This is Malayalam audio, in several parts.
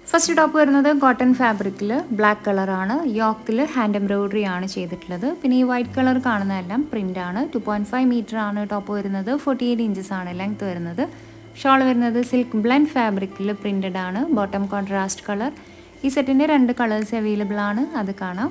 ഫസ്റ്റ് ടോപ്പ് വരുന്നത് കോട്ടൺ ഫാബ്രിക്കിൽ ബ്ലാക്ക് കളറാണ് യോക്കിൽ ഹാൻഡ് എംബ്രോയിഡറി ആണ് ചെയ്തിട്ടുള്ളത് പിന്നെ ഈ വൈറ്റ് കളർ കാണുന്നതെല്ലാം പ്രിൻ്റ് ആണ് ടു പോയിൻറ്റ് ഫൈവ് മീറ്റർ ആണ് ടോപ്പ് വരുന്നത് ഫോർട്ടി എയ്റ്റ് ഇഞ്ചസ് ആണ് ലെങ്ത് വരുന്നത് ഷോൾ വരുന്നത് സിൽക്ക് ബ്ലെൻഡ് ഫാബ്രിക്കിൽ പ്രിൻറ്റഡ് ആണ് ബോട്ടം കോൺട്രാസ്റ്റ് കളർ ഈ സെറ്റിൻ്റെ രണ്ട് കളേഴ്സ് അവൈലബിൾ ആണ് അത് കാണാം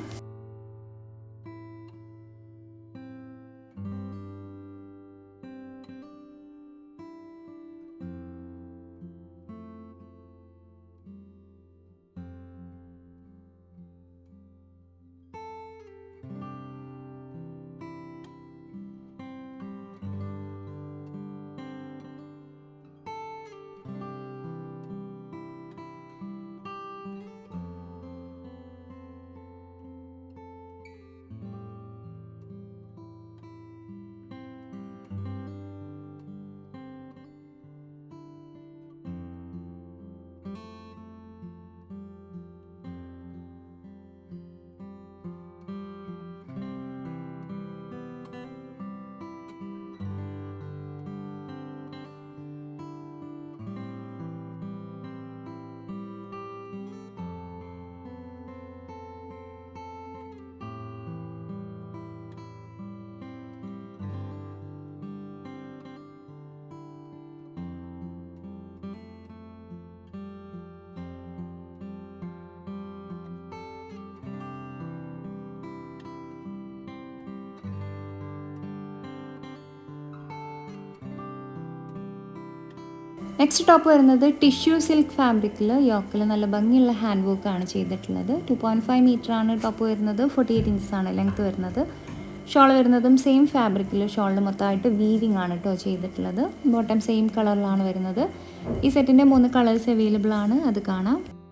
നെക്സ്റ്റ് ടോപ്പ് വരുന്നത് ടിഷ്യൂ സിൽക്ക് ഫാബ്രിക്കിൽ യോക്കിൽ നല്ല ഭംഗിയുള്ള ഹാൻഡ് വർക്ക് ആണ് ചെയ്തിട്ടുള്ളത് ടു പോയിൻറ്റ് ഫൈവ് മീറ്റർ ആണ് ടോപ്പ് വരുന്നത് ഫോർട്ടി എയ്റ്റ് ഇഞ്ചസ് ആണ് ലെങ്ത് വരുന്നത് ഷോൾ വരുന്നതും സെയിം ഫാബ്രിക്കിൽ ഷോളിൽ മൊത്തമായിട്ട് വീവിങ് ആണ് കേട്ടോ ചെയ്തിട്ടുള്ളത് ബോട്ടം സെയിം കളറിലാണ് വരുന്നത് ഈ സെറ്റിൻ്റെ മൂന്ന് കളേഴ്സ് അവൈലബിൾ ആണ് അത് കാണാം